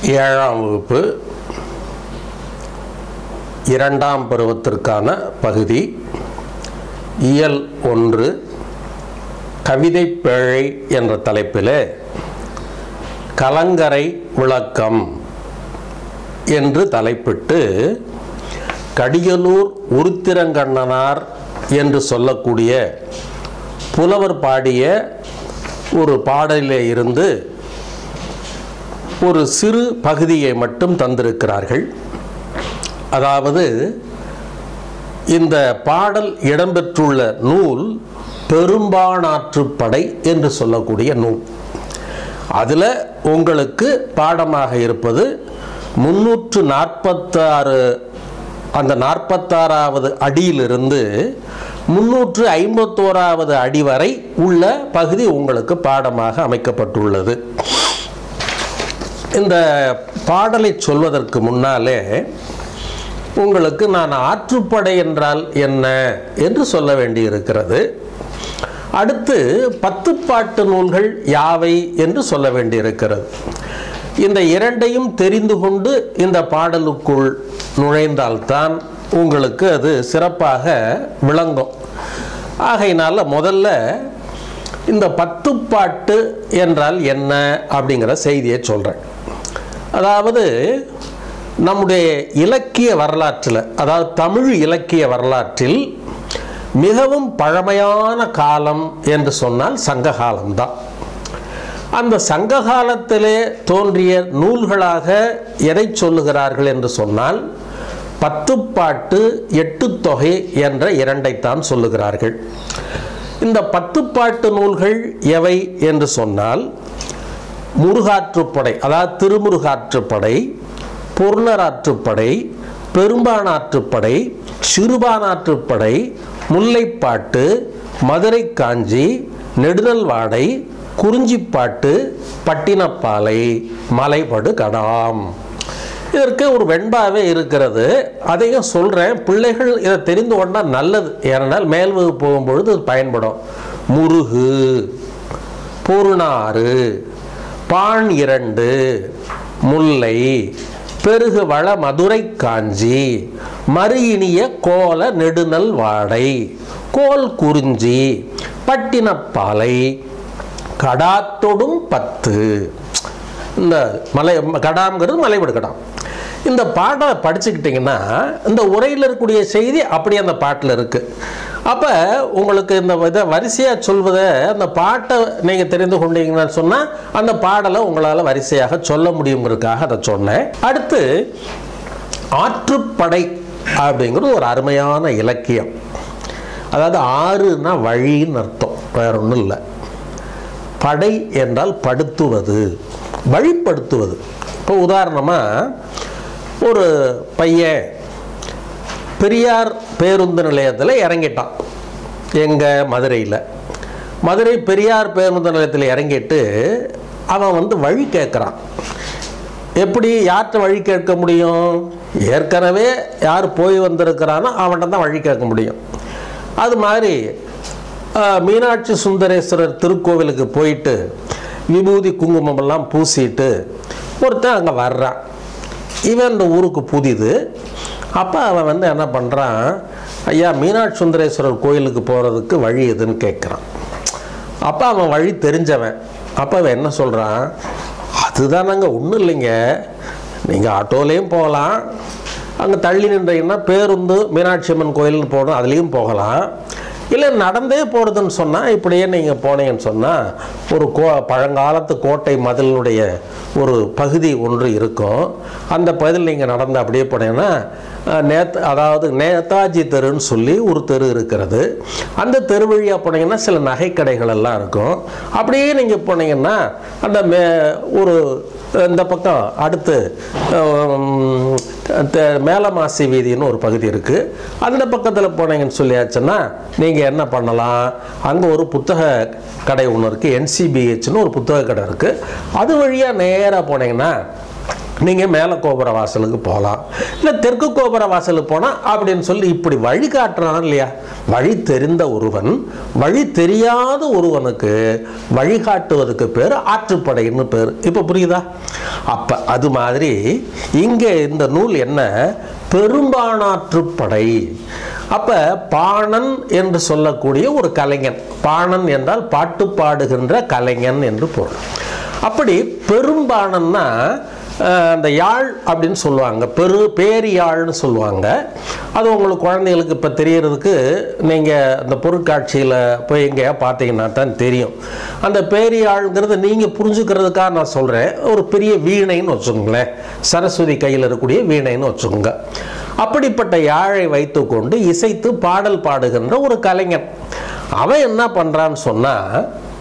ஏழாம் வகுப்பு இரண்டாம் பருவத்திற்கான பகுதி இயல் ஒன்று கவிதை பேழை என்ற தலைப்பில் கலங்கரை விளக்கம் என்று தலைப்பிட்டு கடியலூர் உருத்திரங்கண்ணனார் என்று சொல்லக்கூடிய புலவர் பாடிய ஒரு பாடலிலே இருந்து ஒரு சிறு பகுதியை மட்டும் தந்திருக்கிறார்கள் அதாவது இந்த பாடல் இடம்பெற்றுள்ள நூல் பெரும்பானாற்றுப்படை என்று சொல்லக்கூடிய நூல் அதில் உங்களுக்கு பாடமாக இருப்பது முன்னூற்று நாற்பத்தாறு அந்த நாற்பத்தாறாவது அடியிலிருந்து முன்னூற்று ஐம்பத்தோராவது அடி வரை உள்ள பகுதி உங்களுக்கு பாடமாக அமைக்கப்பட்டுள்ளது இந்த பாடலை சொல்வதற்கு முன்னாலே உங்களுக்கு நான் ஆற்றுப்படை என்றால் என்ன என்று சொல்ல வேண்டியிருக்கிறது அடுத்து பத்து பாட்டு நூல்கள் யாவை என்று சொல்ல வேண்டியிருக்கிறது இந்த இரண்டையும் தெரிந்து கொண்டு இந்த பாடலுக்குள் நுழைந்தால்தான் உங்களுக்கு அது சிறப்பாக விளங்கும் ஆகையினால முதல்ல இந்த பத்து பாட்டு என்றால் என்ன அப்படிங்கிற செய்தியை சொல்கிறேன் அதாவது நம்முடைய இலக்கிய வரலாற்றில் அதாவது தமிழ் இலக்கிய வரலாற்றில் மிகவும் பழமையான காலம் என்று சொன்னால் சங்க காலம்தான் அந்த சங்க காலத்திலே தோன்றிய நூல்களாக எதை சொல்லுகிறார்கள் என்று சொன்னால் பத்து பாட்டு எட்டு தொகை என்ற இரண்டைத்தான் சொல்லுகிறார்கள் இந்த பத்து பாட்டு நூல்கள் எவை என்று சொன்னால் முருகாற்றுப்படை அதாவது திருமுருகாற்றுப்படை பொருணராற்றுப்படை பெரும்பானாற்றுப்படை சிறுபானாற்றுப்படை முல்லைப்பாட்டு மதுரை காஞ்சி நெடுநல்வாடை குறிஞ்சிப்பாட்டு பட்டினப்பாலை மலைபடு கடாம் இதற்கு ஒரு வெண்பாவே இருக்கிறது அதையும் சொல்கிறேன் பிள்ளைகள் இதை தெரிந்து கொண்டால் நல்லது ஏனென்றால் மேல் வகுப்பு போகும்பொழுது இது பயன்படும் முருகு பொருணாறு பான் இரண்டு முல்லை பெருகு வள மதுரை காஞ்சி மறு இனிய கோல நெடுநல் வாடை கோல் குறிஞ்சி பட்டினப்பாலை கடாத்தொடும் பத்து இந்த மலை கடாம்ங்கிறது மலைவிடு கடாம் இந்த பாட்டை படிச்சுக்கிட்டிங்கன்னா இந்த உரையில் இருக்கக்கூடிய செய்தி அப்படியே அந்த பாட்டில் இருக்குது அப்போ உங்களுக்கு இந்த இதை வரிசையாக சொல்வதை அந்த பாட்டை நீங்கள் தெரிந்து கொண்டீங்கன்னு சொன்னால் அந்த பாடலை உங்களால் வரிசையாக சொல்ல முடியுங்கிறதுக்காக அதை சொன்னேன் அடுத்து ஆற்றுப்படை அப்படிங்கிறது ஒரு அருமையான இலக்கியம் அதாவது ஆறுனா வழின்னு அர்த்தம் வேற ஒன்றும் இல்லை படை என்றால் படுத்துவது வழிப்படுத்துவது இப்போ உதாரணமாக ஒரு பையன் பெரியார் பேருந்து நிலையத்தில் இறங்கிட்டான் எங்கள் மதுரையில் மதுரை பெரியார் பேருந்து நிலையத்தில் இறங்கிட்டு அவன் வந்து வழி கேட்குறான் எப்படி யார்கிட்ட வழி கேட்க முடியும் ஏற்கனவே யார் போய் வந்திருக்கிறானோ அவன்கிட்ட தான் வழி கேட்க முடியும் அது மாதிரி மீனாட்சி சுந்தரேஸ்வரர் திருக்கோவிலுக்கு போயிட்டு விபூதி குங்குமமெல்லாம் பூசிட்டு ஒருத்தன் அங்கே வர்றான் இவன் இந்த ஊருக்கு புதிது அப்போ அவன் வந்து என்ன பண்ணுறான் ஐயா மீனாட்சி சுந்தரேஸ்வரர் கோயிலுக்கு போகிறதுக்கு வழி எதுன்னு கேட்குறான் அப்போ அவன் வழி தெரிஞ்சவன் அப்போ அவன் என்ன சொல்கிறான் அதுதான் நாங்கள் ஒன்றும் இல்லைங்க நீங்கள் ஆட்டோலேயும் போகலாம் அங்கே தள்ளி நின்றீங்கன்னா பேருந்து மீனாட்சி அம்மன் கோயில்னு போகணும் அதுலேயும் போகலாம் இல்லை நடந்தே போகிறதுன்னு சொன்னால் இப்படியே நீங்கள் போனீங்கன்னு சொன்னால் ஒரு கோ பழங்காலத்து கோட்டை மதிலுடைய ஒரு பகுதி ஒன்று இருக்கும் அந்த பகுதியில் நீங்கள் நடந்து அப்படியே போனீங்கன்னா நேத் அதாவது நேதாஜி தெருன்னு சொல்லி ஒரு தெரு இருக்கிறது அந்த தெரு வழியாக போனீங்கன்னா சில நகைக்கடைகள் எல்லாம் இருக்கும் அப்படியே நீங்கள் போனீங்கன்னா அந்த மே ஒரு இந்த பக்கம் அடுத்து மேலமாசி வீதின்னு ஒரு பகுதி இருக்குது அந்த பக்கத்தில் போனீங்கன்னு சொல்லியாச்சுன்னா நீங்கள் என்ன பண்ணலாம் அங்கே ஒரு புத்தக கடை ஒன்று இருக்குது என்சிபிஹெச்னு ஒரு புத்தக கடை இருக்குது அது வழியாக நேராக போனீங்கன்னா நீங்கள் மேலே கோபுர வாசலுக்கு போகலாம் இல்லை தெற்கு கோபுர வாசலுக்கு போனால் அப்படின்னு சொல்லி இப்படி வழி காட்டுறான் இல்லையா வழி தெரிந்த ஒருவன் வழி தெரியாத ஒருவனுக்கு வழிகாட்டுவதுக்கு பேர் ஆற்றுப்படைன்னு பேர் இப்போ புரியுதா அப்போ அது மாதிரி இங்கே இந்த நூல் என்ன பெரும்பானாற்றுப்படை அப்ப பாணன் என்று சொல்லக்கூடிய ஒரு கலைஞன் பாணன் என்றால் பாட்டு பாடுகின்ற கலைஞன் என்று பொருள் அப்படி பெரும்பாணன்னா அஹ், அந்த யாழ் அப்படின்னு சொல்லுவாங்க பெரு பேரியாழ்னு சொல்லுவாங்க அது உங்களுக்கு குழந்தைகளுக்கு இப்போ தெரியறதுக்கு நீங்கள் அந்த பொருட்காட்சியில் போய் எங்கேயா பார்த்தீங்கன்னா தான் தெரியும் அந்த பேரியாழ்ங்கிறது நீங்கள் புரிஞ்சுக்கிறதுக்காக நான் சொல்கிறேன் ஒரு பெரிய வீணைன்னு வச்சுக்கோங்களேன் சரஸ்வதி கையில் இருக்கக்கூடிய வீணைன்னு வச்சுக்கோங்க அப்படிப்பட்ட யாழை வைத்துக்கொண்டு இசைத்து பாடல் பாடுகின்ற ஒரு கலைஞன் அவன் என்ன பண்ணுறான்னு சொன்னால்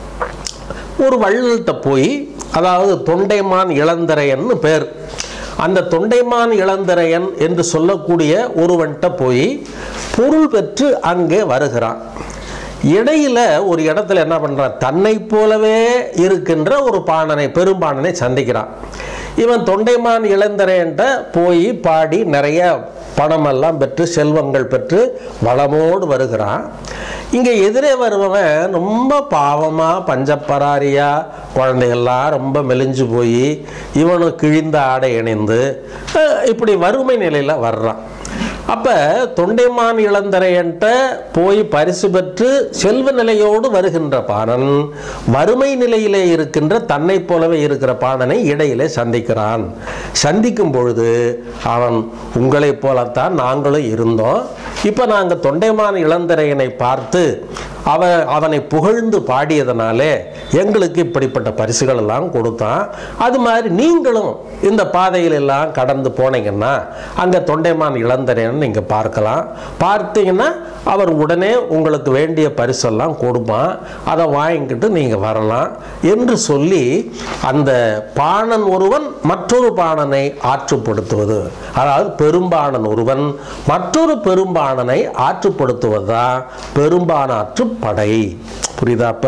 ஒரு வள்ளல்கிட்ட போய் அதாவது தொண்டைமான் இளந்தரையன்னு பேர் அந்த தொண்டைமான் இளந்தரையன் என்று சொல்லக்கூடிய ஒருவன்கிட்ட போய் பொருள் பெற்று அங்கே வருகிறான் இடையில ஒரு இடத்துல என்ன பண்றான் தன்னை போலவே இருக்கின்ற ஒரு பாணனை பெரும்பாணனை சந்திக்கிறான் இவன் தொண்டைமான் இளந்தரையன்ட்ட போய் பாடி நிறைய பணமெல்லாம் பெற்று செல்வங்கள் பெற்று வளமோடு வருகிறான் இங்கே எதிரே வருபவன் ரொம்ப பாவமாக பஞ்சப்பராரியா குழந்தைகள்லாம் ரொம்ப மெலிஞ்சு போய் இவனும் கிழிந்த ஆடை அணிந்து அஹ், இப்படி வறுமை நிலையில் வர்றான் அப்போ தொண்டைமான் இளந்தரையன்ட்ட போய் பரிசு பெற்று செல்வ நிலையோடு வருகின்ற பாணன் வறுமை நிலையிலே இருக்கின்ற தன்னை போலவே இருக்கிற பாணனை இடையிலே சந்திக்கிறான் சந்திக்கும் பொழுது அவன் உங்களைப் போலத்தான் நாங்களும் இருந்தோம் இப்போ நாங்கள் தொண்டைமான் இளந்தரையனை பார்த்து அவ அவனை புகழ்ந்து பாடியதனாலே எங்களுக்கு இப்படிப்பட்ட பரிசுகள் எல்லாம் கொடுத்தான் அது மாதிரி நீங்களும் இந்த பாதையில் எல்லாம் கடந்து போனீங்கன்னா அங்கே தொண்டைமான் இளந்தரையன் நீங்கள் பார்க்கலாம் பார்த்தீங்கன்னா அவர் உடனே உங்களுக்கு வேண்டிய பரிசெல்லாம் கொடுப்பான் அதை வாங்கிக்கிட்டு நீங்கள் வரலாம் என்று சொல்லி அந்த பாணன் ஒருவன் மற்றொரு பாணனை ஆற்றுப்படுத்துவது அதாவது பெரும்பாணன் ஒருவன் மற்றொரு பெரும்பாணனை ஆற்றுப்படுத்துவதுதான் பெரும்பானாற்று படை புரியுதா அப்ப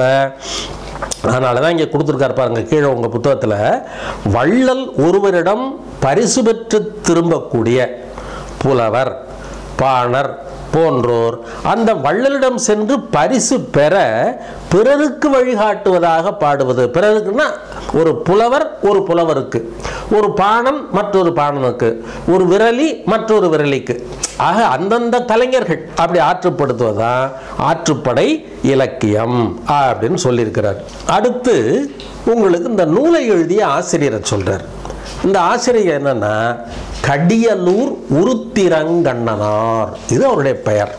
அதனால தான் இங்கே கொடுத்துருக்காரு பாருங்க கீழே உங்கள் புத்தகத்தில் வள்ளல் ஒருவரிடம் பரிசு பெற்று திரும்பக்கூடிய புலவர் பாணர் போன்றோர் அந்த வள்ளலிடம் சென்று பரிசு பெற பிறருக்கு வழிகாட்டுவதாக பாடுவது பிறருக்குன்னா ஒரு புலவர் ஒரு புலவருக்கு ஒரு பாணன் மற்றொரு பாணனுக்கு ஒரு விரலி மற்றொரு விரலிக்கு ஆக அந்தந்த கலைஞர்கள் அப்படி ஆற்றுப்படுத்துவதான் ஆற்றுப்படை இலக்கியம் அப்படின்னு சொல்லியிருக்கிறார் அடுத்து உங்களுக்கு இந்த நூலை எழுதிய ஆசிரியரை சொல்றார் இந்த ஆசிரியர் என்னன்னா கடியலூர் உருத்திரங்கண்ணனார் இது அவருடைய பெயர்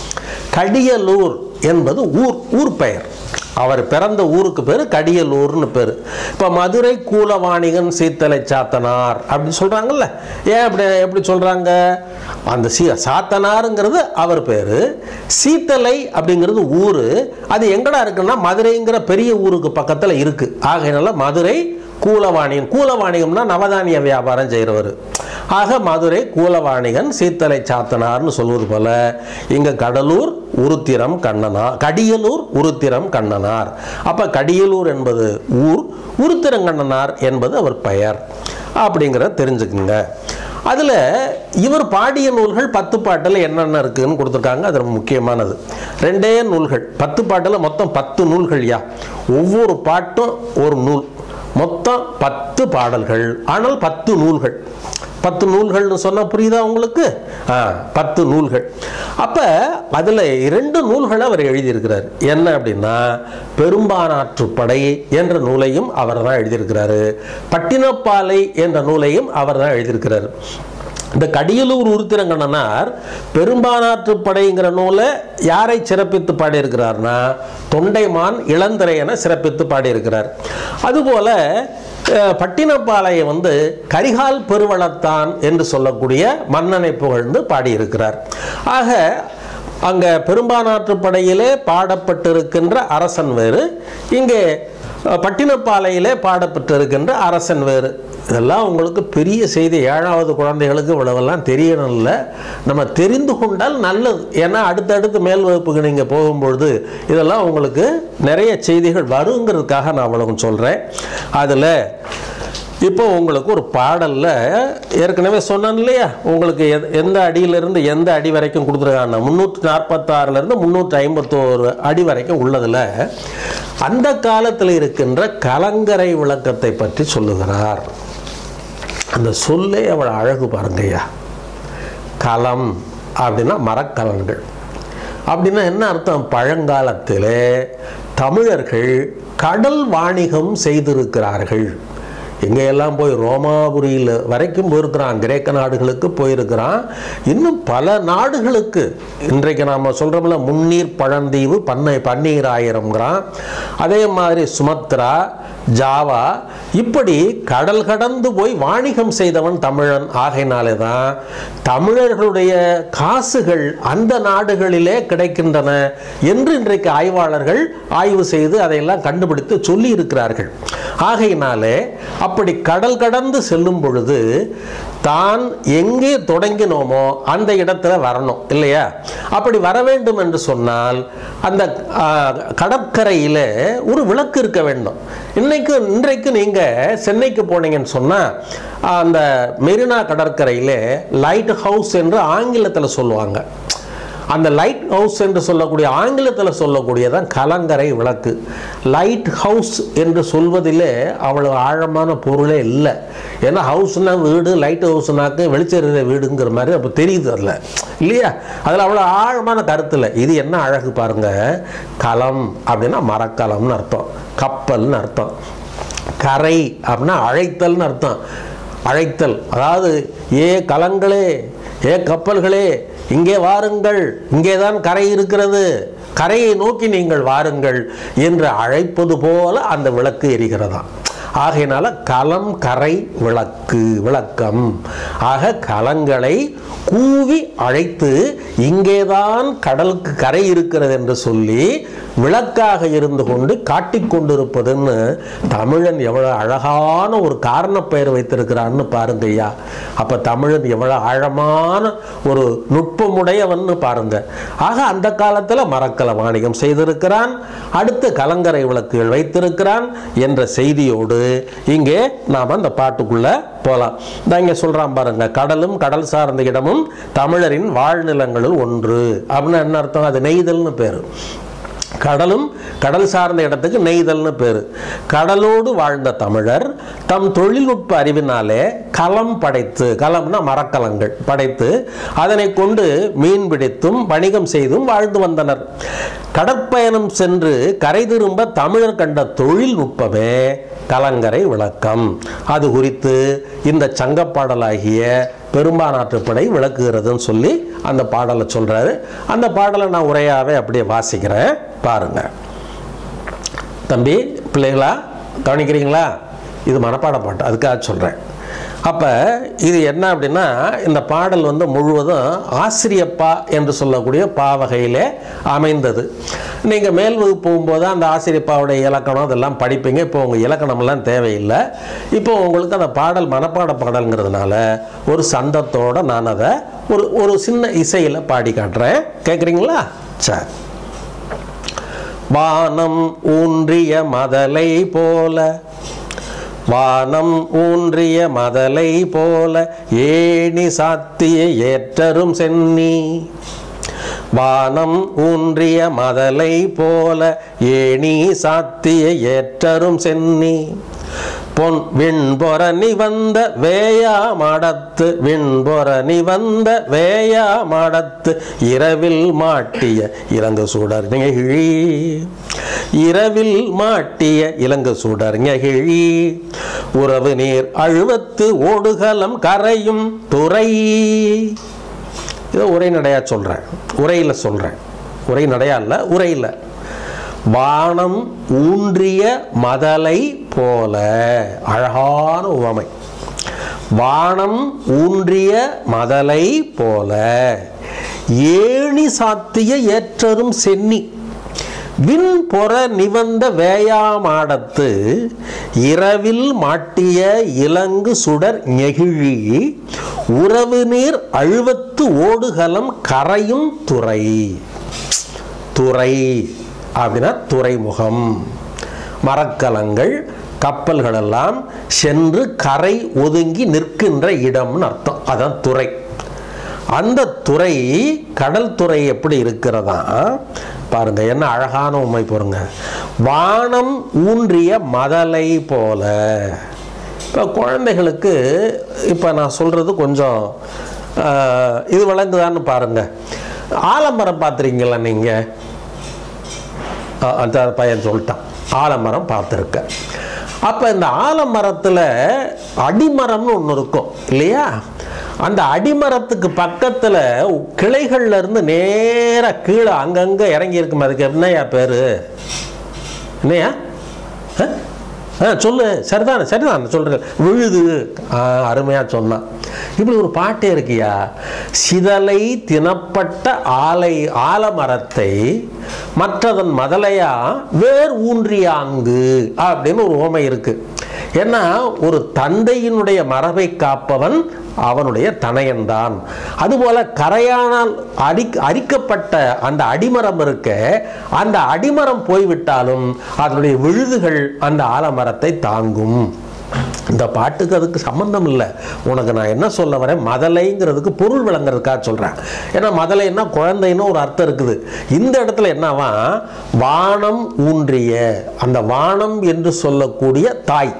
கடியலூர் என்பது ஊர் ஊர் பெயர் அவர் பிறந்த ஊருக்கு பேர் கடியலூர்னு பேர் இப்போ மதுரை கூலவாணிகன் சீத்தலை சாத்தனார் அப்படின்னு சொல்கிறாங்கல்ல ஏன் அப்படி எப்படி சொல்கிறாங்க அந்த சீ சாத்தனாருங்கிறது அவர் பேர் சீத்தலை அப்படிங்கிறது ஊர் அது எங்கடா இருக்குன்னா மதுரைங்கிற பெரிய ஊருக்கு பக்கத்தில் இருக்குது ஆகையினால மதுரை கூலவாணிகன் கூலவாணிகம்னா நவதானிய வியாபாரம் செய்கிறவர் ஆக மதுரை கூலவாணிகன் சீத்தலை சாத்தனார்னு சொல்வது போல இங்க கடலூர் உருத்திரம் கண்ணனார் கடியலூர் உருத்திரம் கண்ணனார் அப்ப கடியலூர் என்பது ஊர் உருத்திரங்கண்ணனார் என்பது அவர் பெயர் அப்படிங்கிறத தெரிஞ்சுக்குங்க அதில் இவர் பாடிய நூல்கள் பத்து பாட்டில் என்னென்ன இருக்குன்னு கொடுத்துருக்காங்க அது ரொம்ப முக்கியமானது ரெண்டே நூல்கள் பத்து பாட்டில் மொத்தம் பத்து நூல்கள் யா ஒவ்வொரு பாட்டும் ஒரு நூல் மொத்தம் பத்து பாடல்கள் ஆனால் பத்து நூல்கள் பத்து நூல்கள்னு சொன்னால் புரியுதா உங்களுக்கு ஆ பத்து நூல்கள் அப்போ அதில் இரண்டு நூல்களை அவர் எழுதியிருக்கிறார் என்ன அப்படின்னா பெரும்பானாற்றுப்படை என்ற நூலையும் அவர் தான் எழுதியிருக்கிறாரு பட்டினப்பாலை என்ற நூலையும் அவர் தான் எழுதியிருக்கிறார் இந்த கடியலூர் உருத்திரங்கண்ணனார் பெரும்பானாற்று படைங்கிற நூலை யாரை சிறப்பித்து பாடியிருக்கிறார்னா தொண்டைமான் இளந்திரையனை சிறப்பித்து பாடியிருக்கிறார் அதுபோல அஹ், பட்டினப்பாளையை வந்து கரிகால் பெருவளத்தான் என்று சொல்லக்கூடிய மன்னனை புகழ்ந்து பாடியிருக்கிறார் ஆக அங்கே பெரும்பானாற்று படையிலே பாடப்பட்டிருக்கின்ற அரசன் வேறு இங்கே அஹ், பட்டினப்பாலையிலே பாடப்பட்டிருக்கின்ற அரசன் வேறு இதெல்லாம் உங்களுக்கு பெரிய செய்தி ஏழாவது குழந்தைகளுக்கு இவ்வளவெல்லாம் தெரியணும்ல நம்ம தெரிந்து கொண்டால் நல்லது ஏன்னா அடுத்தடுத்து மேல் வகுப்புக்கு நீங்கள் போகும்பொழுது இதெல்லாம் உங்களுக்கு நிறைய செய்திகள் வருங்கிறதுக்காக நான் அவ்வளவு சொல்கிறேன் அதில் இப்போ உங்களுக்கு ஒரு பாடலில் ஏற்கனவே சொன்னேன் இல்லையா உங்களுக்கு எத்- எந்த அடியிலிருந்து எந்த அடி வரைக்கும் கொடுத்துருக்காங்க முந்நூற்றி நாற்பத்தாறுலேருந்து முந்நூற்றி ஐம்பத்தோரு அடி வரைக்கும் உள்ளதில் அந்த காலத்தில் இருக்கின்ற கலங்கரை விளக்கத்தை பற்றி சொல்லுகிறார் அந்த சொல்லே அவள் அழகு பாருங்கய்யா களம் அப்படின்னா மரக்கலன்கள் அப்படின்னா என்ன அர்த்தம் பழங்காலத்திலே தமிழர்கள் கடல் வாணிகம் செய்திருக்கிறார்கள் எங்கெல்லாம் போய் ரோமாபுரியில் வரைக்கும் போயிருக்கிறான் கிரேக்க நாடுகளுக்கு போயிருக்கிறான் இன்னும் பல நாடுகளுக்கு இன்றைக்கு நாம் சொல்கிறோம்ல முன்னீர் பழந்தீவு பண்ணை பன்னீர் ஆயிரம்ங்கிறான் அதே மாதிரி சுமத்ரா ஜாவா இப்படி கடல் கடந்து போய் வாணிகம் செய்தவன் தமிழன் ஆகையினாலே தான் தமிழர்களுடைய காசுகள் அந்த நாடுகளிலே கிடைக்கின்றன என்று இன்றைக்கு ஆய்வாளர்கள் ஆய்வு செய்து அதையெல்லாம் கண்டுபிடித்து சொல்லி இருக்கிறார்கள் ஆகையினாலே அப்படி கடல் கடந்து செல்லும் பொழுது தான் எங்கே தொடங்கினோமோ அந்த இடத்துல வரணும் இல்லையா அப்படி வர வேண்டும் என்று சொன்னால் அந்த ஆ, கடற்கரையில ஒரு விளக்கு இருக்க வேண்டும் இன்னைக்கு இன்றைக்கு நீங்க சென்னைக்கு போனீங்கன்னு சொன்னா அந்த மெரினா கடற்கரையில லைட் ஹவுஸ் என்று ஆங்கிலத்தில் சொல்லுவாங்க அந்த லைட் ஹவுஸ் என்று சொல்லக்கூடிய ஆங்கிலத்தில் சொல்லக்கூடியதான் கலங்கரை விளக்கு லைட் ஹவுஸ் என்று சொல்வதிலே அவ்வளவு ஆழமான பொருளே இல்லை ஏன்னா ஹவுஸ்னா வீடு லைட் ஹவுஸ்னாக்கு வெளிச்செறிகிற வீடுங்கிற மாதிரி அப்போ தெரியுது அதில் இல்லையா அதில் அவ்வளோ ஆழமான கருத்து இல்லை இது என்ன அழகு பாருங்க களம் அப்படின்னா மரக்கலம்னு அர்த்தம் கப்பல்னு அர்த்தம் கரை அப்படின்னா அழைத்தல்னு அர்த்தம் அழைத்தல் அதாவது ஏ கலங்களே ஏ கப்பல்களே இங்கே வாருங்கள் இங்கே தான் கரை இருக்கிறது கரையை நோக்கி நீங்கள் வாருங்கள் என்று அழைப்பது போல அந்த விளக்கு எரிகிறதாம் ஆகையினால கலம் கரை விளக்கு விளக்கம் ஆக கலங்களை கூவி அழைத்து இங்கேதான் கடலுக்கு கரை இருக்கிறது என்று சொல்லி விளக்காக இருந்து கொண்டு காட்டிக் கொண்டிருப்பதுன்னு தமிழன் எவ்வளவு அழகான ஒரு காரணப் பெயர் வைத்திருக்கிறான்னு பாருங்க ஐயா அப்ப தமிழன் எவ்வளவு ஆழமான ஒரு நுட்பமுடையவன்னு பாருங்க ஆக அந்த காலத்துல மரக்கல வாணிகம் செய்திருக்கிறான் அடுத்து கலங்கரை விளக்குகள் வைத்திருக்கிறான் என்ற செய்தியோடு இங்கே நாம் அந்த பாட்டுக்குள்ள போலாம் இந்த இங்க சொல்றான் பாருங்க கடலும் கடல் சார்ந்த இடமும் தமிழரின் வாழ்நிலங்களில் ஒன்று அப்படின்னு என்ன அர்த்தம் அது நெய்தல்னு பேரு கடலும் கடல் சார்ந்த இடத்துக்கு நெய்தல்னு பேரு கடலோடு வாழ்ந்த தமிழர் தம் தொழில்நுட்ப அறிவினாலே களம் படைத்து களம்னா மரக்கலங்கள் படைத்து அதனை கொண்டு மீன் பிடித்தும் வணிகம் செய்தும் வாழ்ந்து வந்தனர் கடற்பயணம் சென்று கரை திரும்ப தமிழர் கண்ட தொழில்நுட்பமே கலங்கரை விளக்கம் அது குறித்து இந்த சங்கப்பாடலாகிய பெரும்பானாற்றுப்படை விளக்குகிறதுன்னு சொல்லி அந்த பாடலை சொல்றாரு அந்த பாடலை நான் உரையாவே அப்படியே வாசிக்கிறேன் பாருங்க தம்பி பிள்ளைகளா கவனிக்கிறீங்களா இது மனப்பாட பாட்டு அதுக்காக சொல்கிறேன் அப்போ இது என்ன அப்படின்னா இந்த பாடல் வந்து முழுவதும் ஆசிரியப்பா என்று சொல்லக்கூடிய பா வகையிலே அமைந்தது நீங்கள் மேல் வகுப்பு போகும்போது அந்த ஆசிரியப்பாவுடைய இலக்கணம் அதெல்லாம் படிப்பீங்க இப்போ உங்கள் இலக்கணம்லாம் தேவையில்லை இப்போ உங்களுக்கு அந்த பாடல் மனப்பாட பாடல்ங்கிறதுனால ஒரு சந்தத்தோட நான் அதை ஒரு ஒரு சின்ன இசையில் பாடி காட்டுறேன் கேட்குறீங்களா சரி வானம் ஊன்றிய மதலை போல வானம் ஊன்றிய மதலை போல ஏணி சாத்திய ஏற்றரும் சென்னி வானம் ஊன்றிய மதலை போல ஏணி சாத்திய ஏற்றரும் சென்னி பொன் விண்பொற நிவந்த வேயா மாடத்து விண்பொற நிவந்த வேயா மாடத்து இரவில் மாட்டிய இலங்கு சுடர் நெகிழி இரவில் மாட்டிய இலங்கு சுடர் நெகிழி உறவு நீர் அழுவத்து ஓடுகலம் கரையும் துறை இதை உரைநடையா சொல்றேன் உரையில சொல்றேன் உரைநடையா இல்ல உரையில வானம் ஊன்றிய மதலை போல அழகான உவமை வானம் ஊன்றிய மதலை போல ஏணி சாத்திய ஏற்றரும் சென்னி விண் பொற நிவந்த வேயாமாடத்து இரவில் மாட்டிய இலங்கு சுடர் நெகிழி உறவு நீர் அழுவத்து ஓடுகலம் கரையும் துறை துறை அப்படின்னா துறைமுகம் மரக்கலங்கள் கப்பல்களெல்லாம் சென்று கரை ஒதுங்கி நிற்கின்ற இடம்னு அர்த்தம் அதான் துறை அந்த துறை கடல் துறை எப்படி இருக்கிறதா பாருங்க என்ன அழகான உண்மை பாருங்க வானம் ஊன்றிய மதலை போல இப்போ குழந்தைகளுக்கு இப்போ நான் சொல்கிறது கொஞ்சம் ஆஹ், இது விளங்குதான்னு பாருங்க ஆலமரம் பார்த்துருக்கீங்களா நீங்கள் அஹ் அந்த பையன் சொல்லிட்டான் ஆலமரம் பார்த்துருக்க அப்போ இந்த ஆலமரத்தில் அடிமரம்னு ஒன்று இருக்கும் இல்லையா அந்த அடிமரத்துக்கு பக்கத்தில் கிளைகள்ல இருந்து நேராக கீழே அங்கங்கே இறங்கி இருக்கும் அதுக்கு என்னையா பேர் என்னையா ஆ? ஆ சொல்லு சரிதானே சரிதான் சொல்கிறேன் விழுது ஆ அருமையாக சொன்னான் இப்படி ஒரு பாட்டே இருக்கியா சிதலை தினப்பட்ட ஆலை ஆலமரத்தை மற்றதன் மதலையா வேர் ஊன்றியாங்கு அப்படின்னு ஒரு ஓமை இருக்கு ஏன்னா ஒரு தந்தையினுடைய மரபை காப்பவன் அவனுடைய தனையன்தான் அதுபோல கரையானால் அரி அரிக்கப்பட்ட அந்த அடிமரம் இருக்க அந்த அடிமரம் போய்விட்டாலும் அதனுடைய விழுதுகள் அந்த ஆலமரத்தை தாங்கும் இந்த பாட்டுக்கு அதுக்கு சம்பந்தம் இல்லை உனக்கு நான் என்ன சொல்ல வரேன் மதலைங்கிறதுக்கு பொருள் விளங்குறதுக்காக சொல்கிறேன் ஏன்னா மதலைன்னா குழந்தைன்னு ஒரு அர்த்தம் இருக்குது இந்த இடத்துல என்னவா வானம் ஊன்றிய அந்த வானம் என்று சொல்லக்கூடிய தாய்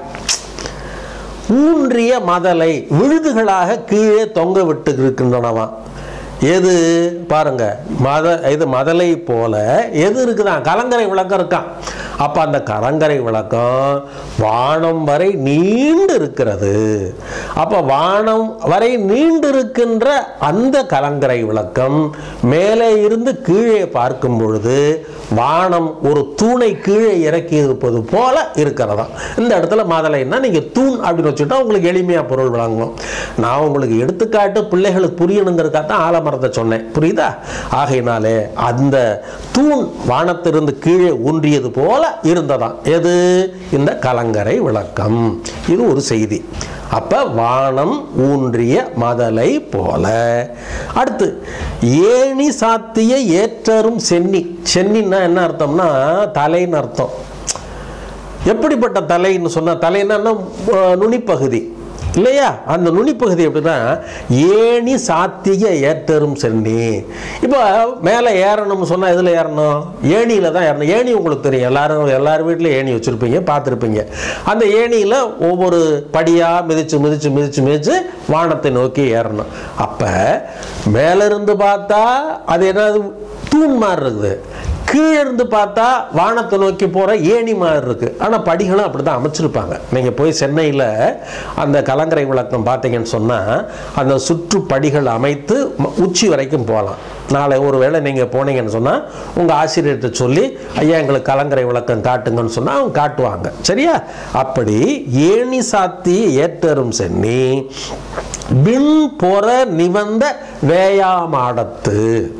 ஊன்றிய மதலை விழுதுகளாக கீழே தொங்க விட்டு இருக்கின்றனவாம் எது பாருங்க மத இது மதலை போல எது இருக்குதான் கலங்கரை விளக்கம் இருக்கான் அப்ப அந்த கலங்கரை விளக்கம் வானம் வரை நீண்டு இருக்கிறது அப்ப வானம் வரை நீண்டு இருக்கின்ற அந்த கலங்கரை விளக்கம் மேலே இருந்து கீழே பார்க்கும் பொழுது வானம் ஒரு தூணை கீழே இறக்கி இருப்பது போல இருக்கிறதா இந்த இடத்துல மதலைன்னா நீங்க தூண் அப்படின்னு வச்சுட்டா உங்களுக்கு எளிமையா பொருள் வழங்கும் நான் உங்களுக்கு எடுத்துக்காட்டு பிள்ளைகளுக்கு புரியணுங்கிறதுக்காக தான் ஆலமரத்தை சொன்னேன் புரியுதா ஆகையினாலே அந்த தூண் வானத்திலிருந்து கீழே ஊன்றியது போல இருந்ததாம் எது இந்த கலங்கரை விளக்கம் இது ஒரு செய்தி அப்ப வானம் ஊன்றிய மதலை போல அடுத்து ஏணி சாத்திய ஏற்றரும் சென்னி சென்னின்னா என்ன அர்த்தம்னா தலைன்னு அர்த்தம் எப்படிப்பட்ட தலைன்னு சொன்னா தலைன்னா அஹ், நுனிப்பகுதி இல்லையா அந்த நுனிப்பகுதி எப்படின்னா ஏணி சாத்திய ஏற்றரும் சென்னி இப்போ மேலே ஏறணும்னு சொன்னால் எதில் ஏறணும் ஏணியில் தான் ஏறணும் ஏணி உங்களுக்கு தெரியும் எல்லாரும் எல்லார் வீட்லையும் ஏணி வச்சுருப்பீங்க பார்த்துருப்பீங்க அந்த ஏணியில் ஒவ்வொரு படியாக மிதிச்சு மிதிச்சு மிதிச்சு மிதிச்சு வானத்தை நோக்கி ஏறணும் அப்போ மேலிருந்து பார்த்தா அது என்னது தூண் மாதிரி இருக்குது கீழே இருந்து பார்த்தா வானத்தை நோக்கி போகிற ஏணி மாதிரி இருக்கு ஆனால் படிகளும் அப்படி தான் அமைச்சிருப்பாங்க நீங்கள் போய் சென்னையில் அந்த கலங்கரை விளக்கம் பார்த்தீங்கன்னு சொன்னால் அந்த சுற்று படிகள் அமைத்து ம- உச்சி வரைக்கும் போகலாம் நாளை ஒரு வேளை நீங்கள் போனீங்கன்னு சொன்னால் உங்கள் ஆசிரியர்கிட்ட சொல்லி ஐயா எங்களுக்கு கலங்கரை விளக்கம் காட்டுங்கன்னு சொன்னால் அவங்க காட்டுவாங்க சரியா அப்படி ஏணி சாத்தி ஏற்றரும் சென்னி விண் பொற நிவந்த வேயாமாடத்து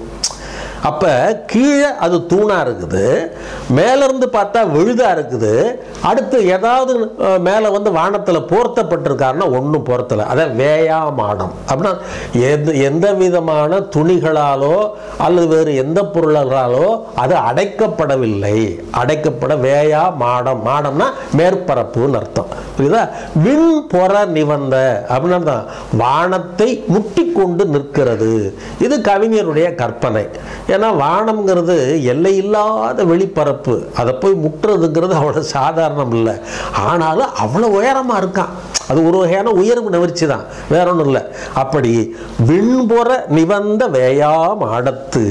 அப்ப கீழே அது தூணா இருக்குது மேல இருந்து பார்த்தா விழுதா இருக்குது அடுத்து ஏதாவது அஹ், மேல வந்து வானத்துல போர்த்தப்பட்டிருக்காருன்னா ஒன்றும் போர்த்தல அதான் வேயா மாடம் அப்படின்னா எந்த எந்த விதமான துணிகளாலோ அல்லது வேறு எந்த பொருளாலோ அது அடைக்கப்படவில்லை அடைக்கப்பட வேயா மாடம் மாடம்னா மேற்பரப்புன்னு அர்த்தம் புரியுதா விண் பொற நிவந்த அப்படின்னா அர்த்தம். வானத்தை முட்டி கொண்டு நிற்கிறது இது கவிஞருடைய கற்பனை ஏன்னா வானம்ங்கிறது எல்லை இல்லாத வெளிப்பரப்பு அதை போய் முட்டுறதுங்கிறது அவ்வளோ சாதாரணம் இல்லை ஆனாலும் அவ்வளோ உயரமா இருக்கான் அது ஒரு வகையான உயர்வு நிவர்ச்சி தான் வேற ஒன்றும் இல்லை அப்படி விண்புற நிவந்த வேயாம் ஆடத்து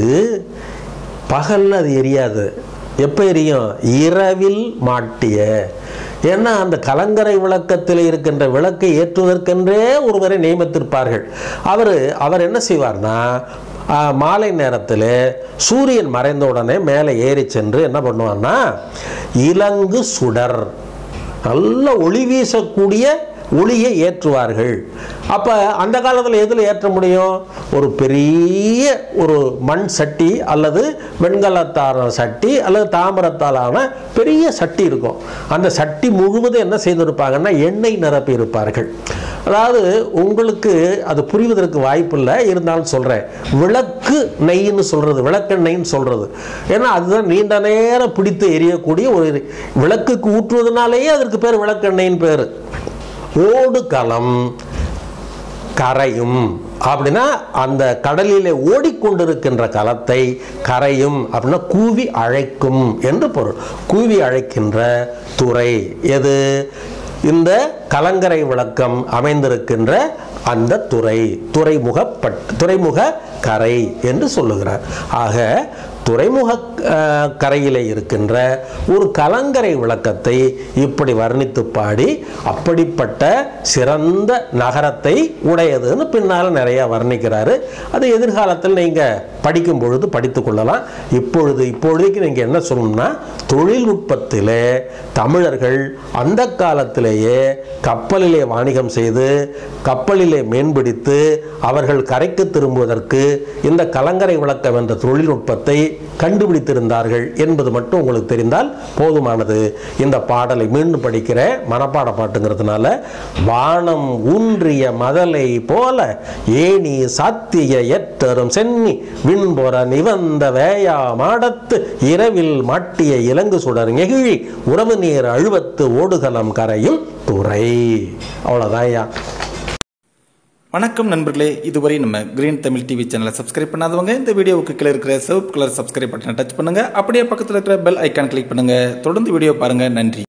பகல்ல அது எரியாது எப்போ எரியும் இரவில் மாட்டிய ஏன்னா அந்த கலங்கரை விளக்கத்தில் இருக்கின்ற விளக்கை ஏற்றுவதற்கென்றே ஒருவரை நியமித்திருப்பார்கள் அவர் அவர் என்ன செய்வார்னா ஆ, மாலை நேரத்தில் சூரியன் மறைந்த உடனே மேலே ஏறி சென்று என்ன பண்ணுவார்னா இலங்கு சுடர் நல்ல ஒளி வீசக்கூடிய ஒளியை ஏற்றுவார்கள் அப்போ அந்த காலத்தில் எதில் ஏற்ற முடியும் ஒரு பெரிய ஒரு மண் சட்டி அல்லது வெண்கலத்தான சட்டி அல்லது தாமிரத்தாலான பெரிய சட்டி இருக்கும் அந்த சட்டி முழுவதும் என்ன செய்திருப்பாங்கன்னா எண்ணெய் நிரப்பி இருப்பார்கள் அதாவது உங்களுக்கு அது புரிவதற்கு வாய்ப்பில்லை இருந்தாலும் சொல்கிறேன் விளக்கு நெய்ன்னு சொல்கிறது விளக்கெண்ணெய்ன்னு சொல்கிறது ஏன்னா அதுதான் நீண்ட நேரம் பிடித்து எரியக்கூடிய ஒரு விளக்குக்கு ஊற்றுவதனாலேயே அதற்கு பேர் விளக்கெண்ணெய்ன்னு பேர் ஓடு களம் கரையும் அப்படின்னா அந்த கடலிலே ஓடிக்கொண்டிருக்கின்ற களத்தை கரையும் அப்படின்னா கூவி அழைக்கும் என்று பொருள் கூவி அழைக்கின்ற துறை எது இந்த கலங்கரை விளக்கம் அமைந்திருக்கின்ற அந்த துறை துறைமுகப்பட் துறைமுக கரை என்று சொல்லுகிறார் ஆக துறைமுக அஹ், கரையிலே இருக்கின்ற ஒரு கலங்கரை விளக்கத்தை இப்படி வர்ணித்து பாடி அப்படிப்பட்ட சிறந்த நகரத்தை உடையதுன்னு பின்னால் நிறைய வர்ணிக்கிறாரு அது எதிர்காலத்தில் நீங்கள் படிக்கும் பொழுது படித்து கொள்ளலாம் இப்பொழுது இப்பொழுதைக்கு நீங்கள் என்ன சொல்லணும்னா தொழில்நுட்பத்திலே தமிழர்கள் அந்த காலத்திலேயே கப்பலிலே வாணிகம் செய்து கப்பலிலே மீன்பிடித்து அவர்கள் கரைக்கு திரும்புவதற்கு இந்த கலங்கரை விளக்கம் என்ற தொழில்நுட்பத்தை கண்டுபிடித்திருந்தார்கள் என்பது மட்டும் உங்களுக்கு தெரிந்தால் போதுமானது இந்த பாடலை மீண்டும் படிக்கிற மனப்பாட பாட்டுங்கிறதுனால வானம் ஊன்றிய மதலை போல ஏணி சாத்திய எட்டரும் சென்னி விண்பொற நிவந்த வேயா மாடத்து இரவில் மாட்டிய இலங்கு சுடர் நெகிழி உறவு நீர் அழுவத்து ஓடுகலம் கரையும் துறை அவ்வளோதான் ஐயா வணக்கம் நண்பர்களே இதுவரை நம்ம கிரீன் தமிழ் டிவி சேனலை சப்ஸ்கிரைப் பண்ணாதவங்க இந்த வீடியோவுக்கு கீழே இருக்கிற சிவப்பு கலர் சப்ஸ்கிரைப் பட்டனை டச் பண்ணுங்க அப்படியே பக்கத்தில் இருக்கிற பெல் ஐக்கான் கிளிக் பண்ணுங்க தொடர்ந்து வீடியோ பாருங்க நன்றி